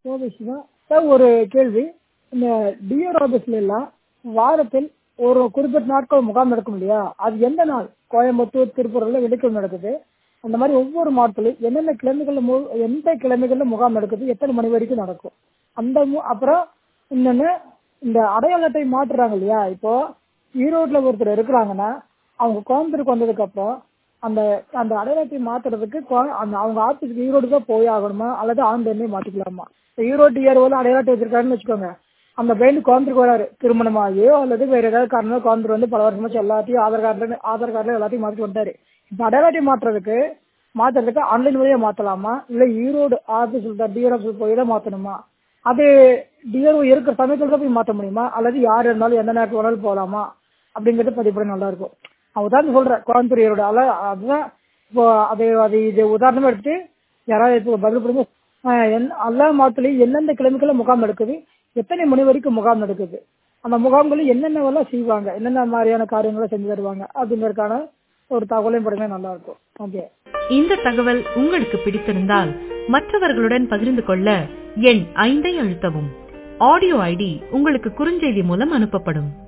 கோவிஷா sir ஒரு கேள்வி இந்த டிஆர் ஆபீஸ்ல எல்லாம் வாரத்தில் ஒரு குறிப்பிட்ட நாட்கள் முகாம் நடக்கும் இல்லையா அது எந்த நாள் கோயம்புத்தூர் திருப்பூர்ல வெள்ளிக்கிழமை நடக்குது அந்த மாதிரி ஒவ்வொரு மாவட்டத்திலும் என்னென்ன கிழமைகள்ல மு- எந்த கிழமைகள்ல முகாம் நடக்குது எத்தனை மணி வரைக்கும் நடக்கும் அந்த மு- அப்புறம் இன்னொன்னு இந்த அடையாள அட்டை மாற்றுறாங்க இல்லையா இப்போ ஈரோட்ல ஒருத்தர் இருக்கிறாங்கன்னா அவங்க கோயம்புத்தூருக்கு வந்ததுக்கு அப்புறம் அந்த அந்த அடையாள அட்டை மாத்துறதுக்கு கோ- அந்த அவங்க ஆபீஸ்க்கு ஈரோடு தான் போய் ஆகணுமா அல்லது ஆன்லைன்லயே மாத்திக்கலாமா இப்போ ஈரோடு ஏர்வோல அடையாள அட்டை வச்சிருக்காருன்னு வச்சுக்கோங்க அந்த பையன் கோயம்புத்தூருக்கு வராரு திருமணமாகியோ அல்லது வேற ஏதாவது காரணம் கோயம்புத்தூர் வந்து பல வருஷமாச்சு எல்லாத்தையும் ஆதார் கார்டுல ஆதார் கார்டுல எல்லாத்தையும் மாத்திட்டு வந்துட்டாரு இப்போ அடையாள அட்டை மாற்றுறதுக்கு மாத்துறதுக்கு ஆன்லைன் வழியா மாத்தலாமா இல்ல ஈரோடு ஆபீஸ்ல டிஆர் ஆபீஸ் போய் தான் மாத்தணுமா அது டிஆர்ஓ இருக்கிற சமயத்துல தான் போய் மாத்த முடியுமா அல்லது யார் இருந்தாலும் எந்த நேரத்துல வேணாலும் போகலாமா அப்படிங்கிறது பதிவு பண்ண நல்லா இருக்கும் நான் உதாரணம் சொல்றேன் கோயம்புத்தூர் ஈரோடு அல்ல அதுதான் இப்போ அது அது இது உதாரணமா எடுத்து யாராவது இப்போ பதில் கொடுங்க ஆஹ் என் எல்லா மாவட்டத்திலையும் எந்தெந்த கிழமைக்குள்ள முகாம் நடக்குது எத்தனை மணி வரைக்கும் முகாம் நடக்குது அந்த முகாம்களில் என்னென்னவெல்லாம் செய்வாங்க என்னென்ன மாதிரியான காரியங்களை செஞ்சு தருவாங்க அப்படிங்கறதுக்கான ஒரு தகவலையும் படுங்க நல்லா இருக்கும் ஓகே இந்த தகவல் உங்களுக்கு பிடித்திருந்தால் மற்றவர்களுடன் பகிர்ந்து கொள்ள எண் ஐந்தை அழுத்தவும் ஆடியோ ஐடி உங்களுக்கு குறுஞ்செய்தி மூலம் அனுப்பப்படும்